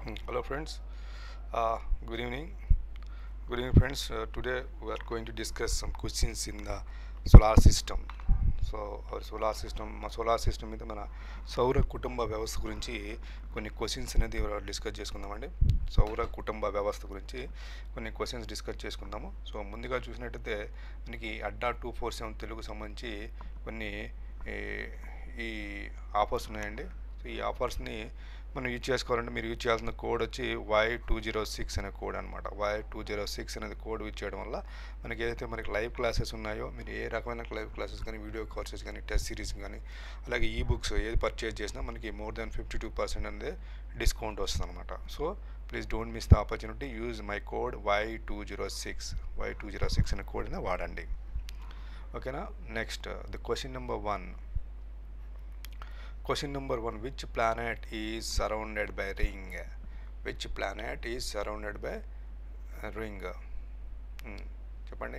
Mm, Hello friends, uh, good evening. Good evening friends. Uh, today we are going to discuss some questions in the solar system. So our solar system మా solar system మీద మన సౌర కుటుంబ వ్యవస్థ గురించి కొన్ని questions అనేది discuss చేసుకుందామండి సౌర కుటుంబ వ్యవస్థ గురించి కొన్ని క్వశ్చన్స్ డిస్కస్ చేసుకుందాము సో ముందుగా చూసినట్టయితే మనకి Adda two four seven Telugu సంబంధించి కొన్ని ఈ- ఈ ఆఫర్స్ ఉన్నాయండి సో ఈ ఆఫర్స్ని మనం యూజ్ చేసుకోవాలంటే మీరు యూజ్ చేయాల్సిన కోడ్ వచ్చి వై టూ జీరో సిక్స్ అనే కోడ్ అనమాట వై టూ జీరో సిక్స్ అనేది కోడ్ యూజ్ చేయడం వల్ల మనకి ఏదైతే మనకి లైవ్ క్లాసెస్ ఉన్నాయో మీరు ఏ రకమైన లైవ్ క్లాసెస్ కానీ వీడియో కోర్సెస్ కానీ టెస్ట్ సిరీస్ కానీ అలాగే ఈ బుక్స్ ఏది పర్చేజ్ చేసినా మనకి more than fifty two percent అనేది డిస్కౌంట్ వస్తుంది అనమాట so please don't miss the opportunity use my code Y two zero six Y two zero six అనే కోడ్ని వాడండి ఓకేనా next the question number one question number one which planet is surrounded by ring which planet is surrounded by ring చెప్పండి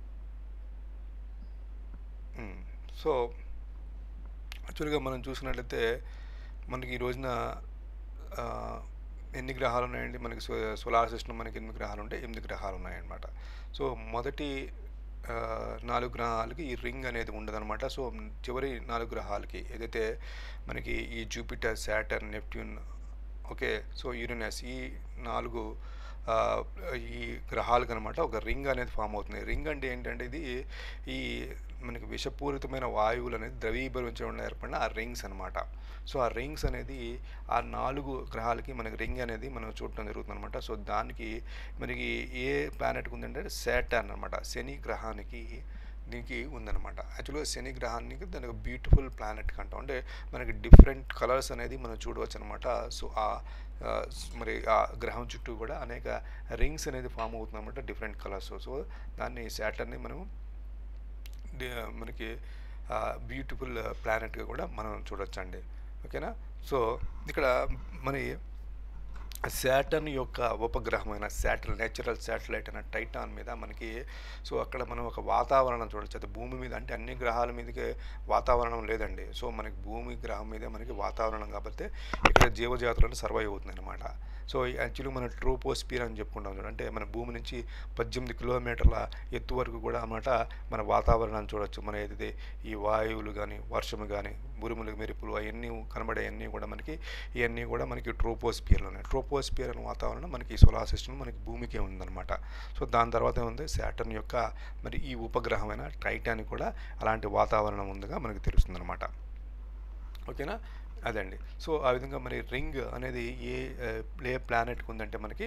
so యాక్చువల్గా మనం చూసినట్లయితే మనకి ఈ రోజున ఆ, ఎన్ని గ్రహాలు ఉన్నాయండి మనకి సో సోలార్ సిస్టమ్ మనకి ఎనిమిది గ్రహాలు ఉంటాయి ఎనిమిది గ్రహాలు ఉన్నాయన్నమాట సో మొదటి ఆ, నాలుగు గ్రహాలకి ఈ రింగ్ అనేది ఉండదన్నమాట సో చివరి నాలుగు గ్రహాలకి ఏదైతే మనకి ఈ Jupiter Saturn Neptune okay so Uranus ఈ నాలుగు ఆ, ఈ గ్రహాలకు అనమాట ఒక రింగ్ అనేది ఫామ్ అవుతుంది రింగ్ అంటే ఏంటంటే ఇది ఈ మనకి విషపూరితమైన వాయువులు అనేది ద్రవీభవించడం వల్ల ఏర్పడిన ఆ రింగ్స్ అనమాట సో ఆ రింగ్స్ అనేది ఆ నాలుగు గ్రహాలకి మనకి రింగ్ అనేది మనం చూడటం జరుగుతుంది అనమాట సో దానికి మనకి ఏ ప్లానెట్కి ఉందంటే శాటర్న్ అనమాట శని గ్రహానికి దీనికి ఉందన్నమాట యాక్చువల్గా శని గ్రహానికి దానికి బ్యూటిఫుల్ ప్లానెట్ అంటాం అంటే మనకి డిఫరెంట్ కలర్స్ అనేది మనం చూడవచ్చు అనమాట సో ఆ ఆ, స్- మరి ఆ గ్రహం చుట్టూ కూడా అనేక రింగ్స్ అనేది ఫామ్ అవుతుందన్నమాట డిఫరెంట్ కలర్స్ సో దాన్ని శాటర్ని మనం డి- మనకి బ్యూటిఫుల్ ప్లానెట్గా కూడా మనం చూడొచ్చండి ఓకేనా సో ఇక్కడ మరి శాటర్న్ యొక్క ఉపగ్రహమైన శాటిల్ నేచురల్ శాటిలైట్ అనే టైటాన్ మీద మనకి సో అక్కడ మనం ఒక వాతావరణం చూడొచ్చు అది భూమి మీద అంటే అన్ని గ్రహాల మీదకి వాతావరణం లేదండి సో మనకి భూమి గ్రహం మీదే మనకి వాతావరణం కాబట్టి ఇక్కడ జీవజాతులను సర్వైవ్ అవుతుంది అనమాట సో యాక్చువల్లీ మన ట్రోపోస్పియర్ అని చెప్పుకుంటాం చూడండి అంటే మన భూమి నుంచి పద్దెనిమిది కిలోమీటర్ల ఎత్తు వరకు కూడా అన్నమాట మన వాతావరణాన్ని చూడొచ్చు మన ఏదైతే ఈ వాయువులు కానీ వర్షము కానీ ఉరుములు మెరుపులు అవన్నీ కనబడే అన్నీ కూడా మనకి ఇవన్నీ కూడా మనకి ట్రోపోస్పియర్లో ఉన్నాయి ట్రోపోస్పియర్ అనే వాతావరణం మనకి సోలార్ సిస్టమ్ మనకి భూమికే ఉందన్నమాట సో దాని తర్వాత ఏముంది శాటర్న్ యొక్క మరి ఈ ఉపగ్రహమైన టైటాన్ కూడా అలాంటి వాతావరణం ఉందిగా మనకి తెలుస్తుంది అనమాట ఓకేనా అదండి సో ఆ విధంగా మరి రింగ్ అనేది ఏ ఏ ప్లానెట్కి ఉందంటే మనకి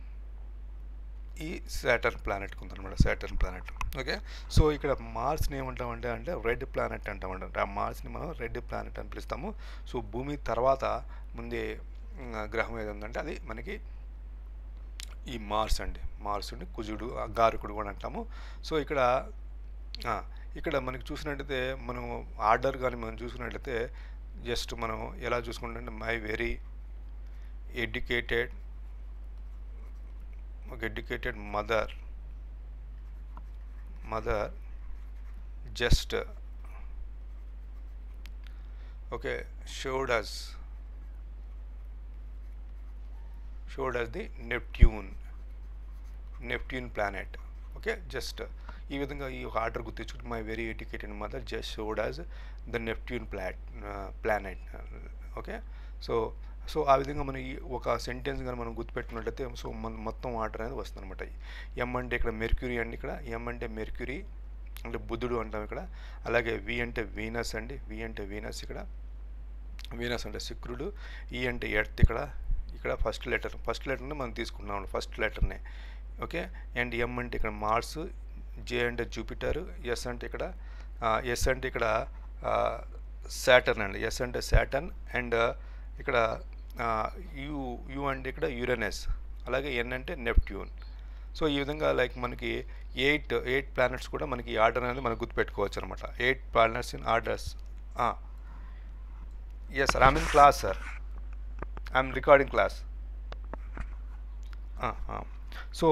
ఈ సాటర్న్ ప్లానెట్కి ఉందన్నమాట సాటర్న్ ప్లానెట్ ఓకే సో ఇక్కడ మార్స్ని ఏమంటామంటే అంటే రెడ్ ప్లానెట్ అంటామంటే ఆ మార్స్ని మనం రెడ్ ప్లానెట్ అని పిలుస్తాము సో భూమి తర్వాత ముందే ఉమ్, గ్రహం ఏది ఉందంటే అది మనకి ఈ మార్స్ అండి మార్స్ అండి కుజుడు ఆ గారకుడు కూడా అంటాము సో ఇక్కడ ఆ, ఇక్కడ మనకి చూసినట్టయితే మనం ఆర్డర్ కానీ మనం చూసినట్లయితే జస్ట్ మనం ఎలా చూసుకుంటే మై వెరీ ఎడ్యుకేటెడ్ ఒక educated mother mother just okay showed us showed us the Neptune Neptune planet okay just ఈ విధంగా ఈ ఒక ఆర్డర్ గుర్తించుకుంటే my very educated mother just showed as the Neptune plat planet okay so so ఆ విధంగా మనం ఈ ఒక సెంటెన్స్ కానీ మనం గుర్తుపెట్టుకున్నట్లయితే సో మన మొత్తం ఆర్డర్ అనేది వస్తుంది అనమాట ఎం అంటే ఇక్కడ మెర్క్యూరీ అండి ఇక్కడ ఎం అంటే మెర్క్యూరీ అంటే బుధుడు అంటాం ఇక్కడ అలాగే వి అంటే వీనస్ అండి వి అంటే వీనస్ ఇక్కడ వీనస్ అంటే శుక్రుడు ఈ అంటే ఎర్త్ ఇక్కడ ఇక్కడ ఫస్ట్ లెటర్ ఫస్ట్ లెటర్ని మనం తీసుకున్నాం ఫస్ట్ లెటర్నే ఓకే అండ్ ఎం అంటే ఇక్కడ మార్స్ జే అంటే జూపిటర్ ఎస్ అంటే ఇక్కడ ఎస్ అంటే ఇక్కడ శాటర్న్ అండి ఎస్ అంటే శాటర్న్ అండ్ ఇక్కడ యు యు అంటే ఇక్కడ యురేనస్ అలాగే ఎన్ అంటే నెప్ట్యూన్ సో ఈ విధంగా లైక్ మనకి ఎయిట్ ఎయిట్ ప్లానెట్స్ కూడా మనకి ఈ ఆర్డర్ అనేది మనం గుర్తుపెట్టుకోవచ్చు అనమాట eight planets in orders S sir I'm in class sir I'm recording class so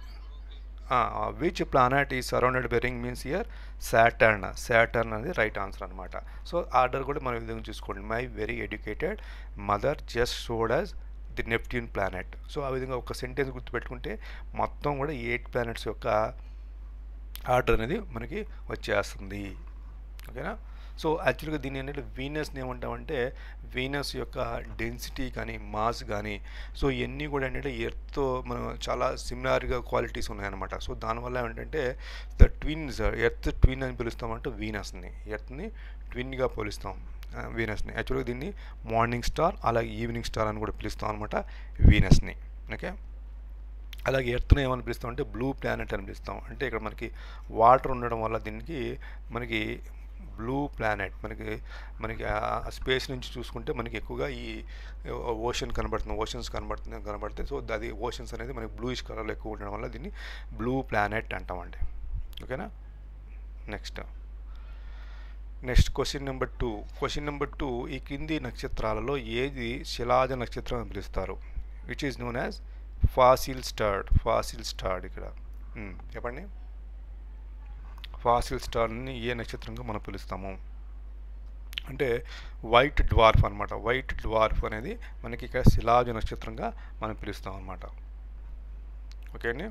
which planet is surrounded by ring means year Saturn Saturn అనేది రైట్ ఆన్సర్ అనమాట సో ఆర్డర్ కూడా మనం ఈ విధంగా చూసుకోండి my very educated mother just showed us the Neptune planet so ఆ విధంగా ఒక సెంటెన్స్ గుర్తుపెట్టుకుంటే మొత్తం కూడా ఎయిట్ ప్లానెట్స్ యొక్క ఆర్డర్ అనేది మనకి వచ్చేస్తుంది ఓకేనా సో యాక్చువల్గా దీన్ని ఏంటంటే వీనస్ని ఏమంటామంటే వీనస్ యొక్క డెన్సిటీ కానీ మాస్ కానీ సో ఇవన్నీ కూడా ఏంటంటే ఎర్త్తో మనం చాలా సిమిలార్గా క్వాలిటీస్ ఉన్నాయన్నమాట సో దానివల్ల ఏంటంటే ద ట్విన్స్ ఎర్త్ ట్విన్ అని పిలుస్తామంటే వీనస్ని ఎర్త్ని ట్విన్గా పోలుస్తాం వీనస్ని యాక్చువల్గా దీన్ని మార్నింగ్ స్టార్ అలాగే ఈవినింగ్ స్టార్ అని కూడా పిలుస్తాం అనమాట వీనస్ని ఓకే అలాగే ఎర్త్ను ఏమని పిలుస్తాం అంటే బ్లూ ప్లానెట్ అని పిలుస్తాం అంటే ఇక్కడ మనకి వాటర్ ఉండడం వల్ల దీనికి మనకి బ్లూ ప్లానెట్ మనకి మనకి స్పేస్ నుంచి చూసుకుంటే మనకి ఎక్కువగా ఈ ఓషన్ కనబడుతుంది ఓషన్స్ కనబడుతుంది కనబడితే సో అది ఓషన్స్ అనేది మనకి బ్లూయిష్ కలర్లో ఎక్కువ ఉండడం వల్ల దీన్ని బ్లూ ప్లానెట్ అంటామండి ఓకేనా next next question number two question number two ఈ కింది నక్షత్రాలలో ఏది శిలాజ నక్షత్రం అని పిలుస్తారు which is known as fossil star fossil star ఇక్కడ చెప్పండి ఫాసిల్ స్టార్ని ఏ నక్షత్రంగా మనం పిలుస్తాము అంటే వైట్ డ్వార్ఫ్ అనమాట వైట్ డ్వార్ఫ్ అనేది మనకి ఇక్కడ శిలాజ నక్షత్రంగా మనం పిలుస్తాం అనమాట ఓకే అండి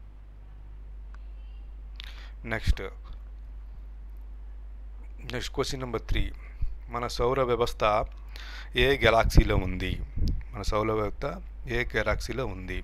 next next question number three మన సౌర వ్యవస్థ ఏ గెలాక్సీలో ఉంది మన సౌర వ్యవస్థ ఏ గెలాక్సీలో ఉంది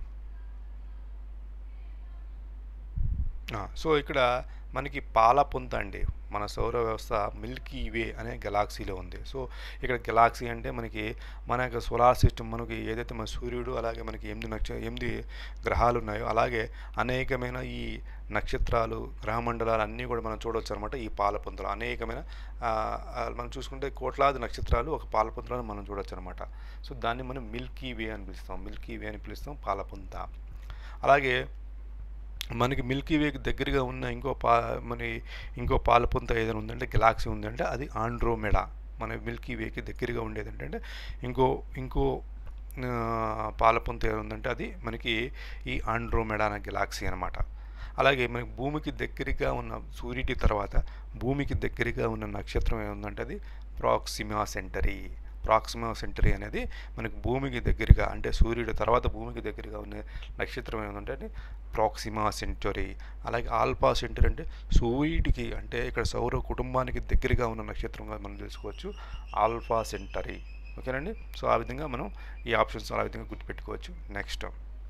సో ఇక్కడ మనకి పాలపుంత అండి మన సౌర వ్యవస్థ మిల్కీ వే అనే గెలాక్సీలో ఉంది సో ఇక్కడ గెలాక్సీ అంటే మనకి మన యొక్క సోలార్ సిస్టమ్ మనకి ఏదైతే మన సూర్యుడు అలాగే మనకి ఎనిమిది నక్ష ఎనిమిది గ్రహాలు ఉన్నాయో అలాగే అనేకమైన ఈ నక్షత్రాలు గ్రహమండలాలు అన్నీ కూడా మనం చూడవచ్చు అనమాట ఈ పాలపుంతలు అనేకమైన మనం చూసుకుంటే కోట్లాది నక్షత్రాలు ఒక పాలపుంతలను మనం చూడవచ్చు అనమాట సో దాన్ని మనం మిల్కీ వే అని పిలుస్తాం మిల్కీ వే అని పిలుస్తాం పాలపుంత అలాగే మనకి మిల్కీ వేకి దగ్గరగా ఉన్న ఇంకో పా మన ఇంకో పాలపుంత ఏదైనా ఉందంటే గెలాక్సీ ఉందంటే అది ఆండ్రోమెడా మన మిల్కీ వేకి దగ్గరగా ఉండేది ఏంటంటే ఇంకో ఇంకో పాలపుంత ఏది ఉందంటే అది మనకి ఈ ఆండ్రోమెడా అనే గెలాక్సీ అనమాట అలాగే మనకి భూమికి దగ్గరగా ఉన్న సూర్యుడి తర్వాత భూమికి దగ్గరగా ఉన్న నక్షత్రం ఏముందంటే అది ప్రాక్సిమా సెంటరీ ప్రాక్సిమా సెంటరీ అనేది మనకి భూమికి దగ్గరగా అంటే సూర్యుడు తర్వాత భూమికి దగ్గరగా ఉన్న నక్షత్రం ఏమంటే ప్రాక్సిమా సెంటరీ అలాగే ఆల్ఫా సెంటరీ అంటే సూర్యుడికి అంటే ఇక్కడ సౌర కుటుంబానికి దగ్గరగా ఉన్న నక్షత్రంగా మనం తెలుసుకోవచ్చు ఆల్ఫా సెంటరీ ఓకేనండి సో ఆ విధంగా మనం ఈ ఆప్షన్స్ ఆ విధంగా గుర్తుపెట్టుకోవచ్చు next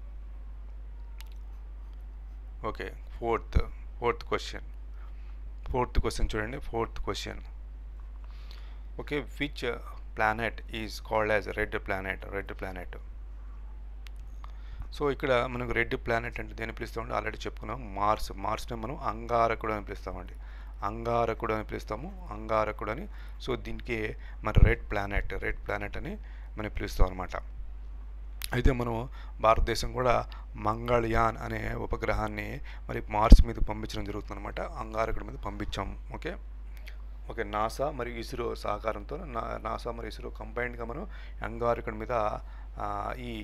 okay fourth fourth question fourth question చూడండి fourth question okay which planet is called as red planet red planet so ఇక్కడ మనకు రెడ్ ప్లానెట్ అంటే దేని పిలుస్తామంటే ఆల్రెడీ చెప్పుకున్నాం మార్స్ మార్స్ని మనం అంగారకుడు అని పిలుస్తామండి అంగారకుడు అని పిలుస్తాము అంగారకుడు అని సో దీనికి మన రెడ్ ప్లానెట్ రెడ్ ప్లానెట్ అని మనం పిలుస్తాం అనమాట అయితే మనం భారతదేశం కూడా మంగళయాన్ అనే ఉపగ్రహాన్ని మరి మార్స్ మీద పంపించడం జరుగుతుంది అనమాట అంగారకుడి మీద పంపించాం ఓకే ఓకే నాసా మరియు ఇస్రో సహకారంతో నా నాసా మరియు ఇస్రో కంబైన్డ్గా మనం అంగారకుడి మీద ఈ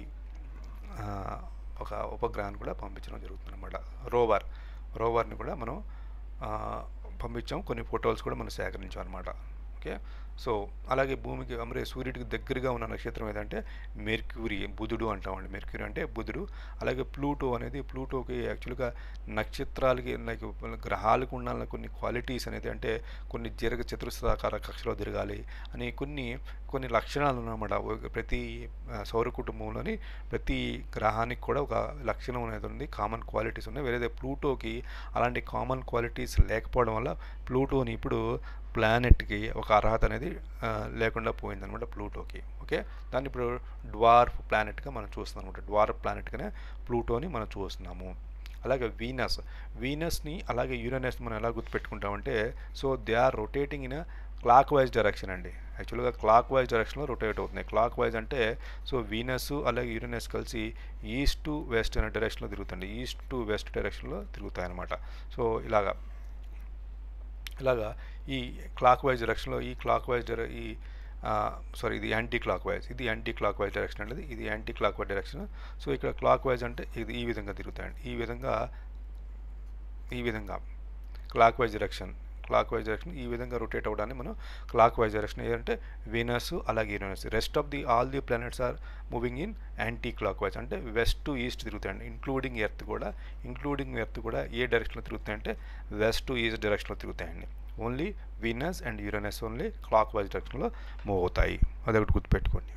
ఒక ఉపగ్రహాన్ని కూడా పంపించడం జరుగుతుంది అనమాట రోవర్ రోవర్ని కూడా మనం పంపించాం కొన్ని ఫొటోస్ కూడా మనం సేకరించాం అనమాట ఓకే సో అలాగే భూమికి అమరే సూర్యుడికి దగ్గరగా ఉన్న నక్షత్రం ఏదంటే మెర్క్యూరీ బుధుడు అంటామండి మెర్క్యూరీ అంటే బుధుడు అలాగే ప్లూటో అనేది ప్లూటోకి యాక్చువల్గా నక్షత్రాలకి లైక్ గ్రహాలకు ఉండాలని కొన్ని క్వాలిటీస్ అనేది అంటే కొన్ని దీర్ఘ చతురస్రాకార కక్షలో తిరగాలి అని కొన్ని కొన్ని లక్షణాలు ఉన్నమాట ప్రతి సౌర కుటుంబంలోని ప్రతి గ్రహానికి కూడా ఒక లక్షణం అనేది ఉంది కామన్ క్వాలిటీస్ ఉన్నాయి వేరే ప్లూటోకి అలాంటి కామన్ క్వాలిటీస్ లేకపోవడం వల్ల ప్లూటోని ఇప్పుడు ప్లానెట్కి ఒక అర్హత అనేది లేకుండా పోయిందనమాట ప్లూటోకి ఓకే దాన్ని ఇప్పుడు డ్వార్ఫ్ ప్లానెట్గా మనం చూస్తున్నాం అనమాట డ్వార్ఫ్ ప్లానెట్గానే ప్లూటోని మనం చూస్తున్నాము అలాగే వీనస్ వీనస్ని అలాగే యురేనస్ మనం ఎలా గుర్తుపెట్టుకుంటామంటే so they are rotating in clock wise direction అండి యాక్చువల్గా క్లాక్ వైజ్ డైరెక్షన్లో రొటేట్ అవుతున్నాయి క్లాక్ వైజ్ అంటే సో వీనస్ అలాగే యురేనస్ కలిసి ఈస్ట్ టు వెస్ట్ అనే డైరెక్షన్లో తిరుగుతాయండి ఈస్ట్ టు వెస్ట్ డైరెక్షన్లో తిరుగుతాయి అనమాట సో ఇలాగా ఇలాగా ఈ క్లాక్ వైజ్ డైరెక్షన్లో ఈ క్లాక్ వైజ్ డైరె ఈ సారీ ఇది యాంటీ క్లాక్ వైజ్ ఇది యాంటీ క్లాక్ వైజ్ డైరెక్షన్ అనేది ఇది clock wise direction so ఇక్కడ క్లాక్ వైజ్ అంటే ఇది ఈ విధంగా తిరుగుతాయండి ఈ విధంగా ఈ విధంగా clock wise direction clock wise direction ఈ విధంగా రొటేట్ అవ్వడాన్ని మనం క్లాక్ వైజ్ డైరెక్షన్ ఏదంటే వీనస్ అలాగే universe rest of the all the planets are moving in clock wise అంటే వెస్ట్ టు ఈస్ట్ తిరుగుతాయండి ఇంక్లూడింగ్ ఎర్త్ కూడా ఇంక్లూడింగ్ ఎర్త్ కూడా ఏ డైరెక్షన్లో తిరుగుతాయంటే వెస్ట్ టు ఈస్ట్ డైరెక్షన్లో తిరుగుతాయండి only Venus and Uranus only clockwise డైరెక్షన్లో మూవ్ అవుతాయి అదొకటి గుర్తుపెట్టుకోండి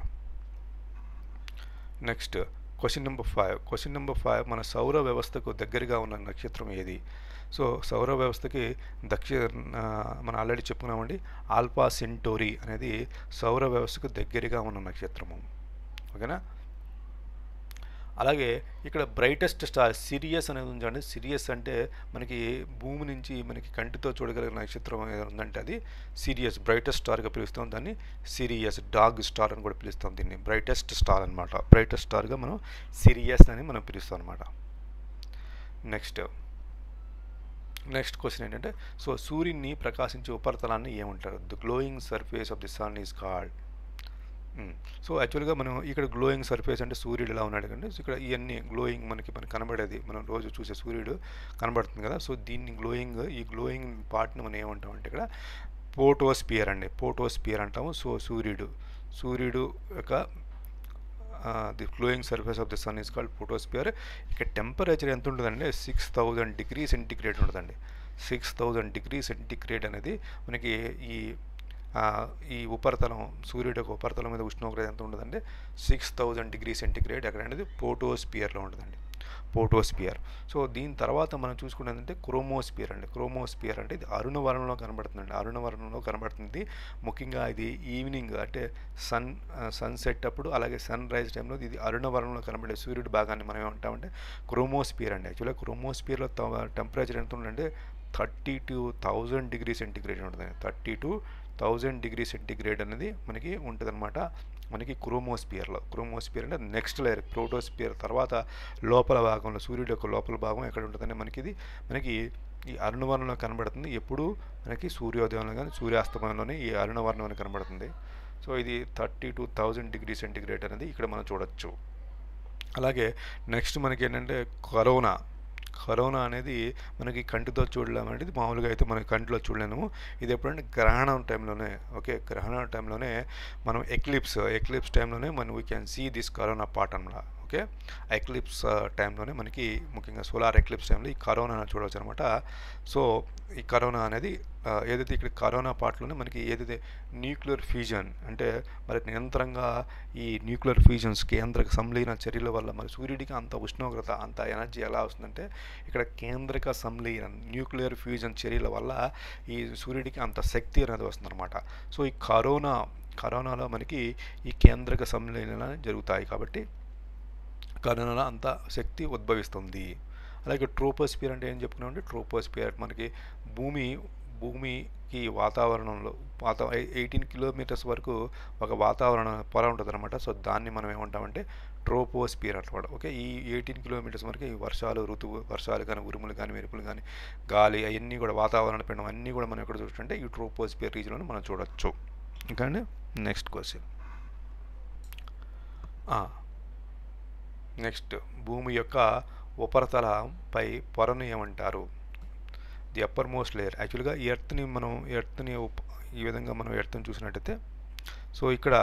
next question number five question number five మన సౌర వ్యవస్థకు దగ్గరగా ఉన్న నక్షత్రం ఏది సో సౌర వ్యవస్థకి దక్షి మనం ఆల్రెడీ చెప్పుకున్నామండి ఆల్ఫా సెంటోరీ అనేది సౌర వ్యవస్థకు దగ్గరగా ఉన్న నక్షత్రము ఓకేనా అలాగే ఇక్కడ బ్రైటెస్ట్ స్టార్ సిరియస్ అనేది ఉందండి సిరియస్ అంటే మనకి భూమి నుంచి మనకి కంటితో చూడగలిగిన నక్షత్రం ఏదో ఉందంటే అది సిరియస్ బ్రైటెస్ట్ స్టార్గా పిలుస్తాం దాన్ని సిరియస్ డాగ్ స్టార్ అని కూడా పిలుస్తాం దీన్ని బ్రైటెస్ట్ స్టార్ అనమాట బ్రైటెస్ట్ స్టార్గా మనం సిరియస్ అని మనం పిలుస్తాం అనమాట నెక్స్ట్ నెక్స్ట్ క్వశ్చన్ ఏంటంటే సో సూర్యుని ప్రకాశించే ఉపరితలాన్ని ఏమంటారు the glowing surface of the sun is called so యాక్చువల్గా మనం ఇక్కడ గ్లోయింగ్ సర్ఫేస్ అంటే సూర్యుడు ఎలా ఉన్నాడు కంటే ఇక్కడ ఇవన్నీ గ్లోయింగ్ మనకి మనకి కనబడేది మనం రోజు చూసే సూర్యుడు కనబడుతుంది కదా సో దీన్ని గ్లోయింగ్ ఈ గ్లోయింగ్ పార్ట్ని మనం ఏమంటాం అంటే ఇక్కడ పోటోస్పియర్ అండి పోటోస్పియర్ అంటాము సో సూర్యుడు సూర్యుడు యొక్క the glowing surface of the sun is called photosphere ఇక టెంపరేచర్ ఎంత ఉంటుందంటే సిక్స్ థౌజండ్ డిగ్రీ సెంటిగ్రేడ్ ఉంటుందండి సిక్స్ థౌజండ్ డిగ్రీ సెంటిగ్రేడ్ అనేది మనకి ఈ ఈ ఉపరితలం సూర్యుడి యొక్క ఉపరితలం మీద ఉష్ణోగ్రత ఎంత ఉంటుందంటే సిక్స్ థౌజండ్ డిగ్రీ సెంటిగ్రేడ్ ఎక్కడ అనేది పోటోస్పియర్లో ఉంటుందండి పోటోస్పియర్ సో దీని తర్వాత మనం చూసుకునేదంటే క్రోమోస్పియర్ అండి క్రోమోస్పియర్ అంటే ఇది అరుణవర్ణంలో కనబడుతుందండి అరుణవర్ణంలో కనబడుతుంది ముఖ్యంగా ఇది ఈవినింగ్ అంటే సన్ సన్సెట్ అప్పుడు అలాగే సన్ రైజ్ టైంలో ఇది అరుణవర్ణంలో కనబడే సూర్యుడి భాగాన్ని మనం ఏమంటామంటే క్రోమోస్పియర్ అండి యాక్చువల్గా క్రోమోస్పియర్లో టెంపరేచర్ ఎంత ఉందంటే thirty two thousand degree centigrade ఉంటుంది thirty two thousand degree centigrade అనేది మనకి ఉంటుందన్నమాట మనకి క్రోమోస్పియర్లో క్రోమోస్పియర్ అంటే నెక్స్ట్ లేయర్ ప్రోటోస్పియర్ తర్వాత లోపల భాగంలో సూర్యుడు యొక్క లోపల భాగం ఎక్కడ ఉంటుందంటే మనకి ఇది మనకి ఈ అరుణవర్ణంలో కనబడుతుంది ఎప్పుడు మనకి సూర్యోదయంలో కానీ సూర్యాస్తమయంలోనే ఈ అరుణవర్ణం అని కనబడుతుంది సో ఇది thirty two thousand degree centigrade అనేది ఇక్కడ మనం చూడొచ్చు అలాగే నెక్స్ట్ మనకి ఏంటంటే కరోనా కరోనా అనేది మనకి కంటితో చూడలేము అనేది మామూలుగా అయితే మనకి కంటిలో చూడలేము ఇది ఎప్పుడంటే గ్రహణం టైంలోనే ఓకే గ్రహణం టైంలోనే మనం ఎక్లిప్స్ ఎక్లిప్స్ టైంలోనే మనం we can see this corona part అనమాట ఓకే ఎక్లిప్స్ టైంలోనే మనకి ముఖ్యంగా సోలార్ ఎక్లిప్స్ టైంలో ఈ కరోనా చూడవచ్చు అనమాట సో ఈ కరోనా అనేది ఏదైతే ఇక్కడ కరోనా పార్ట్లోనే మనకి ఏదైతే న్యూక్లియర్ ఫ్యూజన్ అంటే మరి నిరంతరంగా ఈ న్యూక్లియర్ ఫ్యూజన్స్ కేంద్రక సంలీన చర్యల వల్ల మరి సూర్యుడికి అంత ఉష్ణోగ్రత అంత ఎనర్జీ ఎలా వస్తుందంటే ఇక్కడ కేంద్రక సంలీన న్యూక్లియర్ ఫ్యూజన్ చర్యల వల్ల ఈ సూర్యుడికి అంత శక్తి అనేది వస్తుందన్నమాట సో ఈ కరోనా కరోనాలో మనకి ఈ కేంద్రక సంలీనాలు జరుగుతాయి కాబట్టి కరోనాలో అంత శక్తి ఉద్భవిస్తుంది అలాగే ట్రోపోస్పియర్ అంటే ఏం చెప్పుకున్నామంటే ట్రోపోస్పియర్ మనకి భూమి భూమికి వాతావరణంలో వాతా ఎయిటీన్ కిలోమీటర్స్ వరకు ఒక వాతావరణ పొర ఉంటుంది అనమాట సో దాన్ని మనం ఏమంటామంటే ట్రోపోస్పియర్ అనమాట ఓకే ఈ ఎయిటీన్ కిలోమీటర్స్ వరకు ఈ వర్షాలు ఋతువు వర్షాలు కానీ ఉరుములు కానీ మెరుపులు కానీ గాలి అవన్నీ కూడా వాతావరణ పిండం అన్నీ కూడా మనం ఎక్కడ చూస్తుంటే ఈ ట్రోపోస్పియర్ రీజియన్లో మనం చూడొచ్చు ఇంకా నెక్స్ట్ క్వశ్చన్ నెక్స్ట్ భూమి యొక్క ఉపరితలంపై పొరను ఏమంటారు ది అప్పర్ మోస్ట్ లేయర్ యాక్చువల్గా ఈ ఎర్త్ని మనం ఎర్త్ని ఈ విధంగా మనం ఎర్త్ని చూసినట్టయితే సో ఇక్కడ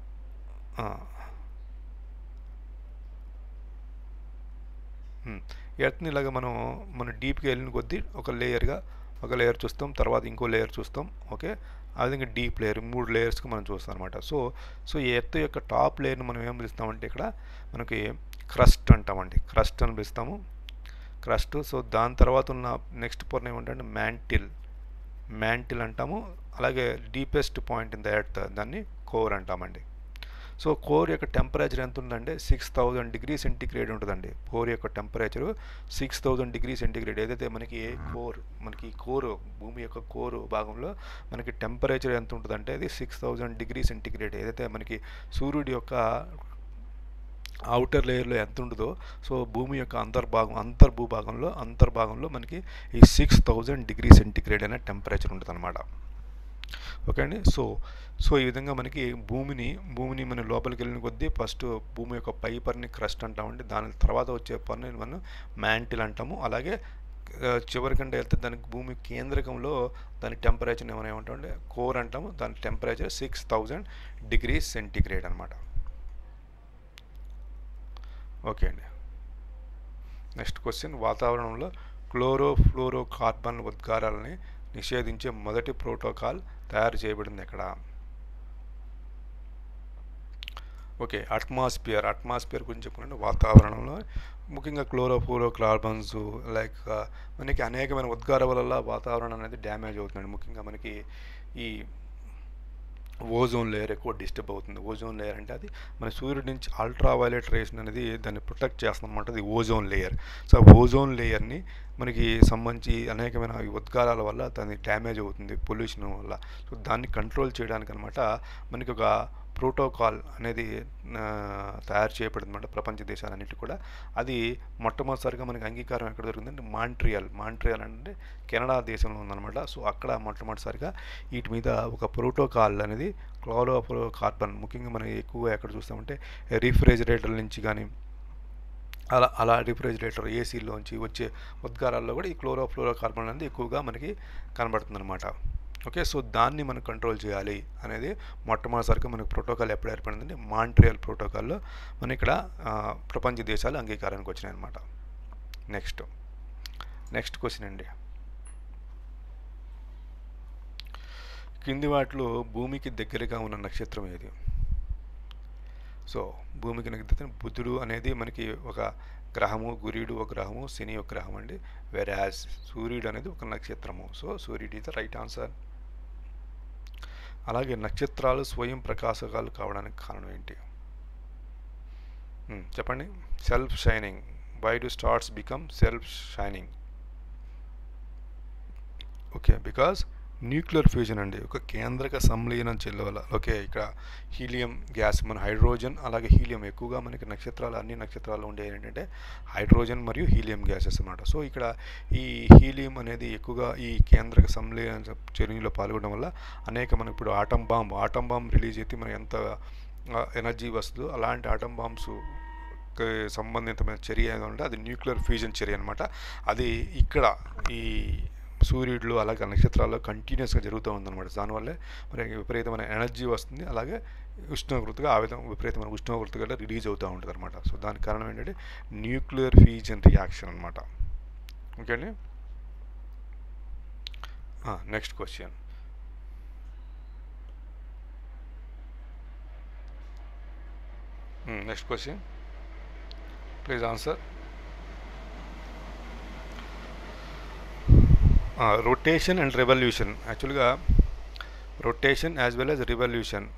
ఎర్త్ని ఇలాగ మనం మన డీప్కి వెళ్ళిన కొద్దీ ఒక లేయర్గా ఒక లేయర్ చూస్తాం తర్వాత ఇంకో లేయర్ చూస్తాం ఓకే ఆ విధంగా డీప్ లేయర్ మూడు లేయర్స్కి మనం చూస్తాం అనమాట సో సో ఈ ఎర్త్ యొక్క టాప్ లేయర్ని మనం ఏం పిలుస్తామంటే ఇక్కడ మనకి క్రస్ట్ అంటామండి క్రస్ట్ అని పిలుస్తాము క్రస్ట్ సో దాని తర్వాత ఉన్న నెక్స్ట్ పొరను ఏమంటే మ్యాంటిల్ మ్యాంటిల్ అంటాము అలాగే deepest point in the Earth దాన్ని కోర్ అంటామండి సో కోర్ యొక్క టెంపరేచర్ ఎంత ఉందంటే సిక్స్ థౌజండ్ డిగ్రీ సెంటిగ్రేడ్ ఉంటుందండి కోర్ యొక్క temperature six thousand degree centigrade ఏదైతే మనకి కోర్ మనకి కోరు భూమి యొక్క కోరు భాగంలో మనకి టెంపరేచర్ ఎంత ఉంటుందంటే అది సిక్స్ థౌజండ్ డిగ్రీ సెంటిగ్రేడ్ ఏదైతే మనకి సూర్యుడి యొక్క అవుటర్ లేయర్లో ఎంత ఉంటుందో సో భూమి యొక్క అంతర్భాగం అంతర్భూభాగంలో అంతర్భాగంలో మనకి ఈ సిక్స్ థౌజండ్ డిగ్రీ సెంటిగ్రేడ్ అనే టెంపరేచర్ ఉంటుంది అనమాట ఓకే అండి సో సో ఈ విధంగా మనకి భూమిని భూమిని మన లోపలికి వెళ్ళిన కొద్దీ ఫస్ట్ భూమి యొక్క పై పర్ని క్రస్ట్ అంటామండి దాని తర్వాత వచ్చే పర్ని మనం మ్యాంటిల్ అంటాము అలాగే ఆ, చివరికంటే వెళ్తే దానికి భూమి కేంద్రకంలో దాని టెంపరేచర్ ఏమైనా ఏమంటామంటే కోర్ అంటాము దాని temperature six thousand degree centigrade అనమాట ఓకే అండి నెక్స్ట్ క్వశ్చన్ వాతావరణంలో క్లోరోఫ్లోరో కార్బన్ ఉద్గారాలని నిషేధించే మొదటి ప్రోటోకాల్ తయారు చేయబడింది ఎక్కడ ఓకే అట్మాస్ఫియర్ అట్మాస్ఫియర్ గురించి చెప్పుకుంటే వాతావరణంలో ముఖ్యంగా క్లోరోఫ్లోరో కార్బన్స్ లైక్ మనకి అనేకమైన ఉద్గార వల్ల వాతావరణం అనేది డ్యామేజ్ అవుతుందండి ముఖ్యంగా మనకి ఈ ఓజోన్ లేయర్ ఎక్కువ డిస్టర్బ్ అవుతుంది ఓజోన్ లేయర్ అంటే అది మన సూర్యుడి నుంచి అల్ట్రా వైలెట్ రేస్ అనేది దాన్ని ప్రొటెక్ట్ చేస్తుంది అనమాట అది ఓజోన్ లేయర్ సో ఆ ఓజోన్ లేయర్ని మనకి సంబంధించి అనేకమైన ఈ ఉద్గారాల వల్ల దాన్ని డ్యామేజ్ అవుతుంది పొల్యూషన్ వల్ల సో దాన్ని కంట్రోల్ చేయడానికి అనమాట మనకి ఒక ప్రోటోకాల్ అనేది ఆ, తయారు చేయబడింది అనమాట ప్రపంచ దేశాలన్నిటి కూడా అది మొట్టమొదటిసారిగా మనకి అంగీకారం ఎక్కడ దొరికిందంటే మాంట్రియల్ మాంట్రియల్ అంటే కెనడా దేశంలో ఉందన్నమాట సో అక్కడ మొట్టమొదటిసారిగా వీటి మీద ఒక ప్రోటోకాల్ అనేది క్లోరోఫ్లో కార్బన్ ముఖ్యంగా మనం ఎక్కువగా ఎక్కడ చూస్తామంటే రిఫ్రిజిరేటర్ నుంచి కానీ అలా అలా రిఫ్రిజిరేటర్ ఏసీలోంచి వచ్చే ఉద్గారాల్లో కూడా ఈ క్లోరోఫ్లోరో కార్బన్ అనేది ఎక్కువగా మనకి కనబడుతుంది అనమాట ఓకే సో దాన్ని మనం కంట్రోల్ చేయాలి అనేది మొట్టమొదటిసారిగా మనకి ప్రోటోకాల్ ఎప్పుడు ఏర్పడిందంటే మాంట్రియల్ ప్రోటోకాల్లో మన ఇక్కడ ఆ, ప్రపంచ దేశాలు అంగీకారానికి వచ్చినాయి అనమాట నెక్స్ట్ నెక్స్ట్ క్వశ్చన్ అండి కింది వాటిలో భూమికి దగ్గరగా ఉన్న నక్షత్రం ఏది సో భూమికి దగ్గర బుధుడు అనేది మనకి ఒక గ్రహము గురుడు ఒక గ్రహము శని ఒక గ్రహం అండి వెరాజ్ సూర్యుడు అనేది ఒక నక్షత్రము సో సూర్యుడు ఇది రైట్ ఆన్సర్ అలాగే నక్షత్రాలు స్వయం ప్రకాశకాలు కావడానికి కారణం ఏంటి మ్మ్, చెప్పండి self shining why do stars become self shining okay because nuclear fusion అండి ఒక కేంద్రక సంలీనం చెల్ల వల్ల ఓకే ఇక్కడ హీలియం గ్యాస్ మన హైడ్రోజన్ అలాగే హీలియం ఎక్కువగా మనకి నక్షత్రాలు అన్ని నక్షత్రాలు ఉండే ఏంటంటే హైడ్రోజన్ మరియు హీలియం గ్యాసెస్ అన్నమాట సో ఇక్కడ ఈ హీలియం అనేది ఎక్కువగా ఈ కేంద్రక సంలీన చర్యలో పాల్గొనడం వల్ల అనేక మనకి ఇప్పుడు atom bomb atom bomb release అయితే మనకి ఎంత ఎనర్జీ వస్తుందో అలాంటి ఆటం బాంబ్స్ కి సంబంధితమైన చర్య ఏదో ఉంటే అది న్యూక్లియర్ ఫ్యూజన్ చర్య అనమాట అది ఇక్కడ ఈ సూర్యుడిలో అలాగే నక్షత్రాల్లో కంటిన్యూస్గా జరుగుతూ ఉందన్నమాట దానివల్లే మరి విపరీతమైన ఎనర్జీ వస్తుంది అలాగే ఉష్ణోగ్రతగా ఆ విధంగా విపరీతమైన ఉష్ణోగ్రతగా రిలీజ్ అవుతూ ఉంటుంది అనమాట సో దానికి కారణం ఏంటంటే న్యూక్లియర్ ఫ్యూజన్ రియాక్షన్ అనమాట ఓకే అండి next question next question please answer rotation and revolution యాక్చువల్గా rotation as well as revolution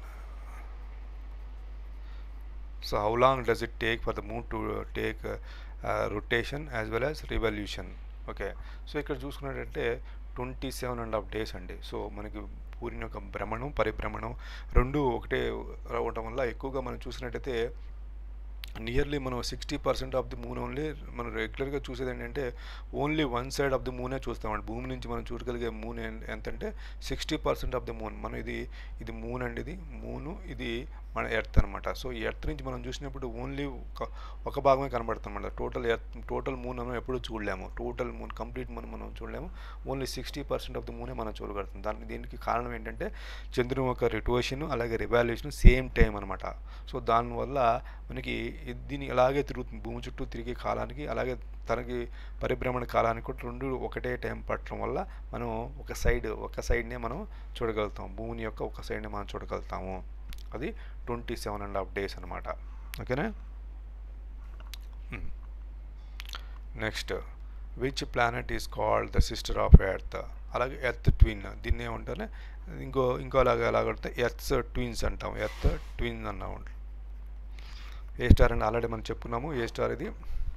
so how long does it take for the moon to take rotation as well as revolution okay so ఇక్కడ చూసుకున్నట్టయితే twenty seven and half days అండి so మనకి పూరిన యొక్క భ్రమణం పరిభ్రమణం రెండు ఒకటే రావడం వల్ల ఎక్కువగా మనం చూసినట్టయితే నియర్లీ మనం sixty percent of the moon only మనం రెగ్యులర్గా చూసేది ఏంటంటే only one side of the మూనే చూస్తామండి భూమి నుంచి మనం చూడగలిగే మూన్ ఎంతంటే sixty percent of the moon మనం ఇది ఇది మూన్ అండి ఇది మూను ఇది మన ఎర్త్ అనమాట సో ఈ ఎర్త్ నుంచి మనం చూసినప్పుడు ఓన్లీ ఒక ఒక భాగమే కనబడుతుంది అనమాట టోటల్ ఎర్త్ టోటల్ మూన్ మనం ఎప్పుడు చూడలేము టోటల్ మూన్ కంప్లీట్ మూన్ మనం చూడలేము only sixty percent of the మూనే మనం చూడగలుగుతాం దానికి దీనికి కారణం ఏంటంటే చంద్రుని యొక్క రిటోషన్ అలాగే రివాల్యూషన్ సేమ్ టైం అనమాట సో దానివల్ల మనకి ఇది- దీని అలాగే తిరుగుతుంది భూమి చుట్టూ తిరిగే కాలానికి అలాగే తనకి పరిభ్రమణ కాలానికి కూడా రెండు ఒకటే టైం పట్టడం వల్ల మనం ఒక సైడ్ ఒక సైడ్నే మనం చూడగలుగుతాం భూమిని యొక్క ఒక సైడ్నే మనం చూడగలుగుతాము అది twenty seven and half days అనమాట ఓకేనా next which planet is called the sister of Earth అలాగే ఎర్త్ ట్విన్ దీన్ని ఏమంటారు ఇంకో ఇంకో అలాగే ఎలాగంటే ఎర్త్ ట్విన్స్ అంటాం ఎర్త్ ట్విన్ అన్నాం ఏ స్టార్ అని ఆల్రెడీ మనం చెప్పుకున్నాము ఏ స్టార్ ఇది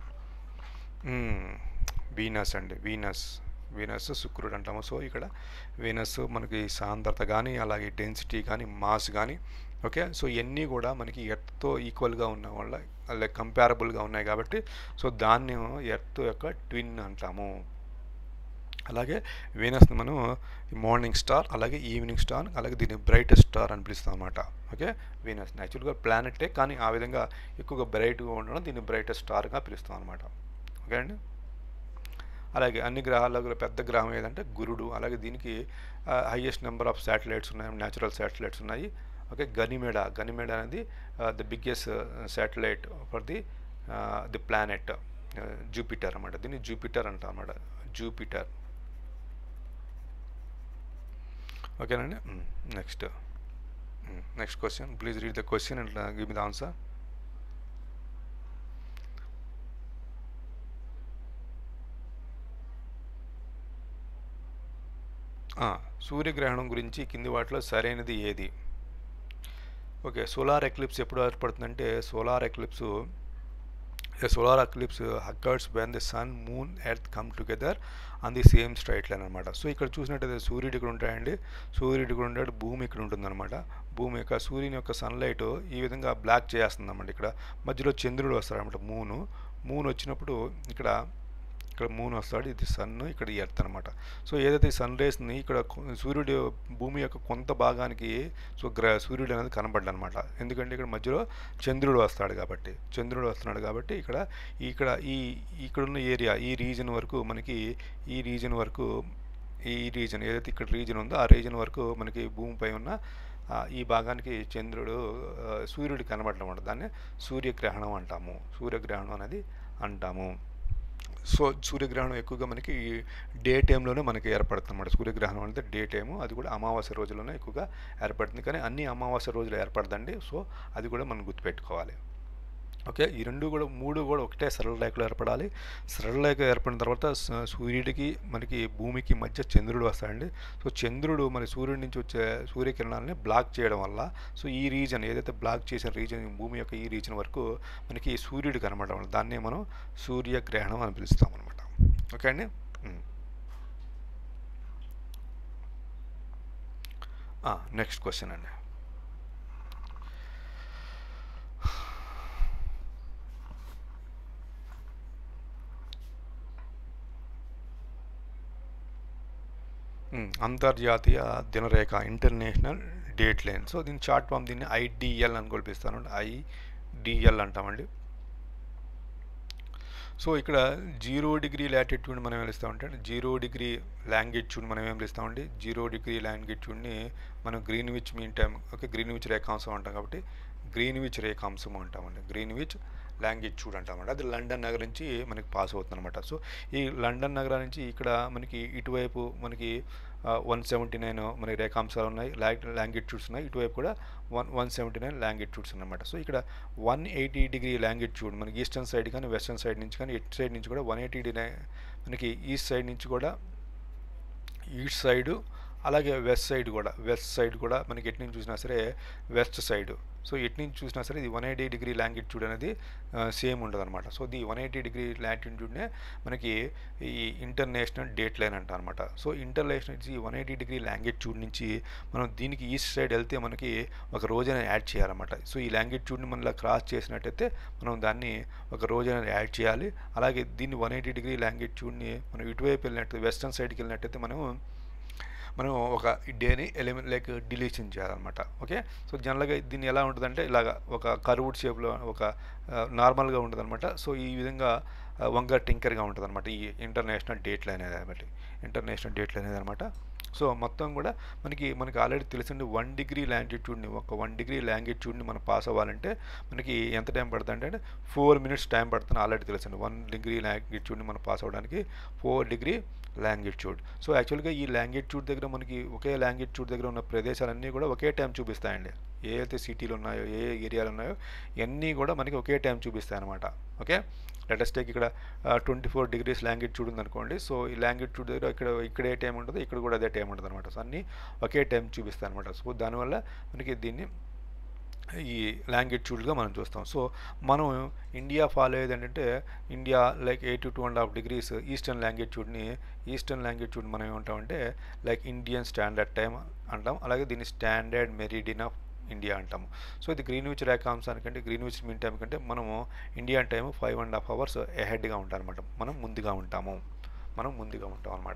వీనస్ అండి వీనస్ వీనస్ శుక్రుడు అంటాము సో ఇక్కడ వీనస్ మనకి సాంద్రత కానీ అలాగే డెన్సిటీ కానీ మాస్ కానీ ఓకే సో ఇవన్నీ కూడా మనకి ఎర్త్తో ఈక్వల్గా ఉన్న వల్ల లైక్ కంపారబుల్గా ఉన్నాయి కాబట్టి సో దాన్ని ఎర్త్ యొక్క ట్విన్ అంటాము అలాగే వీనస్ని మనం మార్నింగ్ స్టార్ అలాగే ఈవినింగ్ స్టార్ అలాగే దీన్ని బ్రైటెస్ట్ స్టార్ అని పిలుస్తాం అనమాట ఓకే వీనస్ యాక్చువల్గా ప్లానెటే కానీ ఆ విధంగా ఎక్కువగా బ్రైట్గా ఉండడం దీన్ని బ్రైటెస్ట్ స్టార్గా పిలుస్తాం అనమాట ఓకే అండి అలాగే అన్ని గ్రహాల్లో కూడా పెద్ద గ్రహం ఏదంటే గురుడు అలాగే దీనికి హైయెస్ట్ నెంబర్ ఆఫ్ శాటిలైట్స్ ఉన్నాయి న్యాచురల్ శాటిలైట్స్ ఉన్నాయి ఓకే గనిమేడ గనిమేడ అనేది the biggest satellite for the the planet Jupiter అన్నమాట దీన్ని జూపిటర్ అంటాం అన్నమాట జూపిటర్ ఓకేనండి next next question please read the question and give me the answer సూర్యగ్రహణం గురించి కింది వాటిలో సరైనది ఏది ఓకే సోలార్ ఎక్లిప్స్ ఎప్పుడు ఏర్పడుతుందంటే solar eclipse solar eclipse occurs when the sun moon Earth come together on the same straight line అనమాట so ఇక్కడ చూసినట్టయితే సూర్యుడు ఇక్కడ ఉంటాయండి సూర్యుడు ఇక్కడ ఉంటాడు భూమి ఇక్కడ ఉంటుందన్నమాట భూమి యొక్క సూర్యుని యొక్క సన్లైట్ ఈ విధంగా బ్లాక్ చేస్తుంది అన్నమాట ఇక్కడ మధ్యలో చంద్రుడు వస్తాడనమాట మూను మూన్ వచ్చినప్పుడు ఇక్కడ ఇక్కడ మూన్ వస్తాడు ఇది సన్ ఇక్కడ ఎర్త్ అనమాట సో ఏదైతే సన్ రేస్ని ఇక్కడ సూర్యుడు భూమి యొక్క కొంత భాగానికి సో గ్ర సూర్యుడు అనేది కనబడ్డనమాట ఎందుకంటే ఇక్కడ మధ్యలో చంద్రుడు వస్తాడు కాబట్టి చంద్రుడు వస్తున్నాడు కాబట్టి ఇక్కడ ఇక్కడ ఈ ఇక్కడున్న ఏరియా ఈ రీజన్ వరకు మనకి ఈ రీజన్ వరకు ఈ రీజన్ ఏదైతే ఇక్కడ రీజన్ ఉందో ఆ రీజన్ వరకు మనకి భూమిపై ఉన్న ఈ భాగానికి చంద్రుడు సూర్యుడు కనబడటం అంట దాన్ని సూర్యగ్రహణం అంటాము సూర్యగ్రహణం అనేది అంటాము సో సూర్యగ్రహణం ఎక్కువగా మనకి డే టైంలోనే మనకి ఏర్పడుతుంది అనమాట సూర్యగ్రహణం అంటే డే టైము అది కూడా అమావాస్య రోజుల్లోనే ఎక్కువగా ఏర్పడుతుంది కానీ అన్ని అమావాస్య రోజులు ఏర్పడదండి సో అది కూడా మనం గుర్తుపెట్టుకోవాలి ఓకే ఈ రెండు కూడా మూడు కూడా ఒకటే సరళ రేఖలో ఏర్పడాలి సరళ రేఖ ఏర్పడిన తర్వాత సూర్యుడికి మనకి భూమికి మధ్య చంద్రుడు వస్తాడండి సో చంద్రుడు మన సూర్యుడి నుంచి వచ్చే సూర్యకిరణాలని బ్లాక్ చేయడం వల్ల సో ఈ రీజన్ ఏదైతే బ్లాక్ చేసిన రీజన్ భూమి యొక్క ఈ రీజన్ వరకు మనకి సూర్యుడు కనబడడం వల్ల దాన్నే మనం సూర్యగ్రహణం అని పిలుస్తాం అనమాట ఓకే అండి నెక్స్ట్ క్వశ్చన్ అండి అంతర్జాతీయ దినరేఖ ఇంటర్నేషనల్ డేట్ లైన్ సో దీని షార్ట్ ఫామ్ దీన్ని ఐడిఎల్ అని కొలిపిస్తాను ఐడిఎల్ అంటామండి సో ఇక్కడ జీరో డిగ్రీ లాటిట్యూడ్ మనం ఏం ఇస్తామంటే జీరో డిగ్రీ లాంగిట్యూడ్ మనం ఏం ఇస్తామండి జీరో డిగ్రీ లాంగిట్యూడ్ని మనం Greenwich mean time okay Greenwich రేఖాంశం అంటాం కాబట్టి గ్రీన్విచ్ రేఖాంశం అంటామండి గ్రీన్విచ్ లాంగిట్యూడ్ అంటామండి అది లండన్ నగరం నుంచి మనకి పాస్ అవుతుంది అనమాట సో ఈ లండన్ నగరం నుంచి ఇక్కడ మనకి ఇటువైపు మనకి వన్ సెవెంటీ నైన్ మనకి రేఖాంశాలు ఉన్నాయి లాంగిట్యూడ్స్ ఉన్నాయి ఇటువైపు కూడా one one seventy nine longitudes అనమాట సో ఇక్కడ వన్ ఎయిటీ డిగ్రీ లాంగిట్యూడ్ మనకి ఈస్టర్న్ సైడ్ కానీ వెస్టర్న్ సైడ్ నుంచి కానీ ఎట్ సైడ్ నుంచి కూడా వన్ ఎయిటీ డిగ్రీ మనకి ఈస్ట్ సైడ్ నుంచి కూడా ఈస్ట్ సైడు అలాగే వెస్ట్ సైడ్ కూడా వెస్ట్ సైడ్ కూడా మనకి ఎటు నుంచి చూసినా సరే వెస్ట్ సైడ్ సో ఎటు నుంచి చూసినా సరే ఇది వన్ ఎయిటీ డిగ్రీ లాంగిట్యూడ్ అనేది సేమ్ ఉండదు అనమాట so the one eighty degree లాంగిట్యూడ్నే మనకి ఈ ఇంటర్నేషనల్ డేట్ లైన్ అంట అనమాట సో ఇంటర్నేషనల్ ఈ వన్ ఎయిటీ డిగ్రీ లాంగిట్యూడ్ నుంచి మనం దీనికి ఈస్ట్ సైడ్ వెళ్తే మనకి ఒక రోజు అనేది యాడ్ చేయాలన్నమాట సో ఈ లాంగిట్యూడ్ని మనలా క్రాస్ చేసినట్టయితే మనం దాన్ని ఒక రోజు అనేది యాడ్ చేయాలి అలాగే దీన్ని వన్ ఎయిటీ డిగ్రీ లాంగిట్యూడ్ని మనం ఇటువైపు వెళ్ళినట్టు వెస్టర్న్ సైడ్కి వెళ్ళినట్టయితే మనం మనం ఒక డేని ఎలిమెంట్ లైక్ డిలీషన్ చేయాలన్నమాట ఓకే సో జనరల్గా దీన్ని ఎలా ఉంటుందంటే ఇలాగ ఒక కర్వుడ్ షేప్లో ఒక నార్మల్గా ఉంటుంది అనమాట సో ఈ విధంగా వంగ టింకర్గా ఉంటుంది అనమాట ఈ ఇంటర్నేషనల్ డేట్ లైన్ అనేది అనమాట ఇంటర్నేషనల్ డేట్ లైన్ అనేది అనమాట సో మొత్తం కూడా మనకి మనకి ఆల్రెడీ తెలిసింది వన్ డిగ్రీ లాంగిట్యూడ్ని ఒక వన్ డిగ్రీ లాంగిట్యూడ్ని మనం పాస్ అవ్వాలంటే మనకి ఎంత టైం పడుతుంది అంటే ఫోర్ మినిట్స్ టైం పడుతుంది ఆల్రెడీ తెలిసింది వన్ డిగ్రీ లాంగిట్యూడ్ని మనం పాస్ అవ్వడానికి ఫోర్ డిగ్రీ లాంగిట్యూడ్ సో యాక్చువల్గా ఈ లాంగిట్యూడ్ దగ్గర మనకి ఒకే లాంగిట్యూడ్ దగ్గర ఉన్న ప్రదేశాలన్నీ కూడా ఒకే టైం చూపిస్తాయండి ఏ అయితే సిటీలు ఉన్నాయో ఏ ఏరియాలు ఉన్నాయో ఇవన్నీ కూడా మనకి ఒకే టైం చూపిస్తాయి అనమాట ఓకే లెటెస్ట్ టేక్ ఇక్కడ ట్వంటీ ఫోర్ డిగ్రీస్ లాంగిట్యూడ్ ఉందనుకోండి సో ఈ లాంగిట్యూడ్ దగ్గర ఇక్కడ ఇక్కడ ఏ టైం ఉంటుందో ఇక్కడ కూడా అదే టైం ఉంటుంది అనమాట సో అన్నీ ఒకే టైం చూపిస్తాయి అనమాట సో దానివల్ల మనకి దీన్ని ఈ లాంగిట్యూడ్గా మనం చూస్తాం సో మనం ఇండియా ఫాలో అయ్యేది ఏంటంటే India like eighty two and half degrees eastern లాంగిట్యూడ్ని ఈస్టర్న్ లాంగిట్యూడ్ మనం ఏమంటామంటే లైక్ ఇండియన్ స్టాండర్డ్ టైం అంటాం అలాగే దీన్ని స్టాండర్డ్ మెరిడిన్ ఆఫ్ ఇండియా అంటాము సో ఇది గ్రీన్విచ్ రేఖాంశానికంటే గ్రీన్విచ్ మీన్ టైం కంటే మనము Indian time five and half hours ఎహెడ్గా ఉంటాం అనమాట మనం ముందుగా ఉంటాము మనం ముందుగా ఉంటాం అనమాట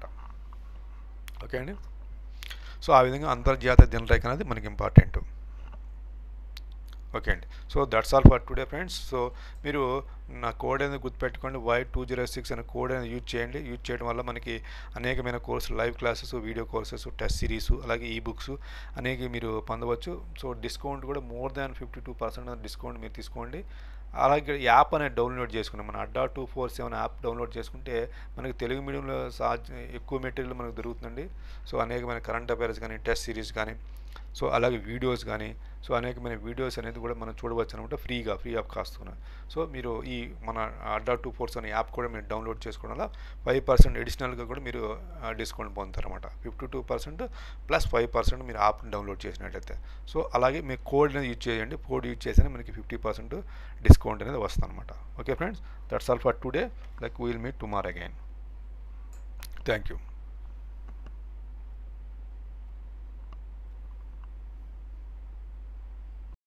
ఓకే అండి సో ఆ విధంగా అంతర్జాతీయ దినరేఖ అనేది మనకి ఇంపార్టెంట్ ఓకే అండి so that's all for today friends so మీరు నా కోడ్ అనేది గుర్తుపెట్టుకోండి వై టూ జీరో సిక్స్ అనే కోడ్ అనేది యూజ్ చేయండి యూజ్ చేయడం వల్ల మనకి అనేకమైన కోర్సులు live classes video courses test series అలాగే ఈ బుక్స్ అనేక మీరు పొందవచ్చు సో డిస్కౌంట్ కూడా more than fifty two percent discount మీరు తీసుకోండి అలాగే యాప్ అనేది డౌన్లోడ్ చేసుకున్నాం మన Adda two four seven app download చేసుకుంటే మనకి తెలుగు మీడియంలో సాధ్య ఎక్కువ మెటీరియల్ మనకు దొరుకుతుందండి సో అనేకమైన కరెంట్ అఫైర్స్ కానీ టెస్ట్ సిరీస్ కానీ సో అలాగే వీడియోస్ కానీ సో అనేకమైన వీడియోస్ అనేది కూడా మనం చూడవచ్చు అనమాట ఫ్రీగా ఫ్రీ ఆఫ్ కాస్ట్ సో మీరు ఈ మన అడ్డా టూ ఫోర్స్ అనే యాప్ కూడా మీరు డౌన్లోడ్ చేసుకోవడం వల్ల ఫైవ్ పర్సెంట్ అడిషనల్గా కూడా మీరు డిస్కౌంట్ పొందుతారు అనమాట fifty two percent plus five percent మీరు యాప్ని డౌన్లోడ్ చేసినట్లయితే సో అలాగే మీ కోడ్ అనేది యూజ్ చేయండి కోడ్ యూజ్ చేస్తేనే మనకి ఫిఫ్టీ పర్సెంట్ డిస్కౌంట్ అనేది వస్తుంది అనమాట okay friends that's all for today like will meet tomorrow again thank you